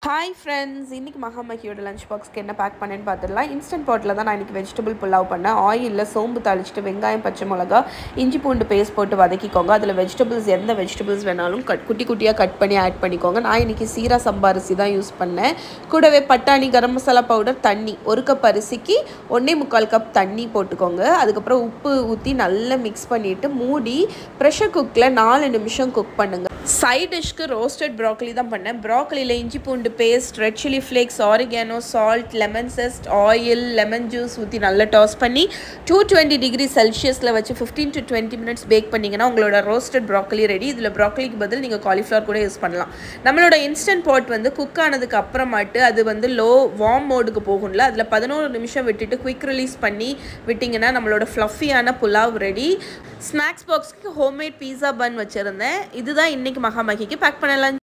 hi friends இன்றைக்கி மகாமகியோட lunch பாக்ஸ்க்கு என்ன back பண்ணேன்னு பார்த்துடலாம் இன்ஸ்டன்ட் பாட்டில் தான் நான் இன்றைக்கி வெஜிடபிள் புலாவ் பண்ணேன் ஆயிலில் சோம்பு தாளிச்சிட்டு வெங்காயம் பச்சை மிளகா இஞ்சி பூண்டு பேஸ்ட் போட்டு வதக்கிக்கோங்க அதில் வெஜிடபிள்ஸ் எந்த வெஜிடபிள்ஸ் வேணாலும் கட் குட்டி குட்டியாக கட் பண்ணி ஆட் பண்ணிக்கோங்க நான் இன்றைக்கி சீரா சம்பா அரிசி தான் யூஸ் பண்ணேன் கூடவே பட்டாணி கரம் மசாலா பவுடர் தண்ணி ஒரு கப் அரிசிக்கு ஒன்றே முக்கால் கப் தண்ணி போட்டுக்கோங்க அதுக்கப்புறம் உப்பு ஊற்றி நல்லா மிக்ஸ் பண்ணிவிட்டு மூடி ப்ரெஷர் குக்கில் நாலு நிமிஷம் குக் பண்ணுங்கள் சைட் டிஷ்க்கு ரோஸ்டட் ப்ராக்கலி தான் பண்ணேன் ப்ராக்கலியில் இஞ்சி பூண்டு paste red chilli flakes oregano salt lemon zest oil lemon juice ஊற்றி நல்லா டாஸ் பண்ணி டூ டுவெண்ட்டி டிகிரி செல்சியஸில் வச்சு fifteen to twenty minutes bake பண்ணிங்கன்னா உங்களோட ரோஸ்டட் ப்ராக்கலி ரெடி இதில் ப்ராக்கலிக்கு பதில் நீங்கள் காலிஃப்ளவர் கூட யூஸ் பண்ணலாம் நம்மளோட இன்ஸ்டன்ட் பாட் வந்து குக் ஆனதுக்கு அப்புறமாட்டு அது வந்து லோ வார்ம் மோடுக்கு போகும்ல அதில் பதினோரு நிமிஷம் விட்டுட்டு குயிக் ரிலீஸ் பண்ணி விட்டிங்கன்னா நம்மளோட ஃப்ளஃபியான புலாவ் ரெடி ஸ்நாக்ஸ் பாக்ஸ்க்கு ஹோம்மேட் பீஸா பன் வச்சுருந்தேன் இதுதான் இன்றைக்கி மகாமகிக்கு பேக் பண்ணலாம்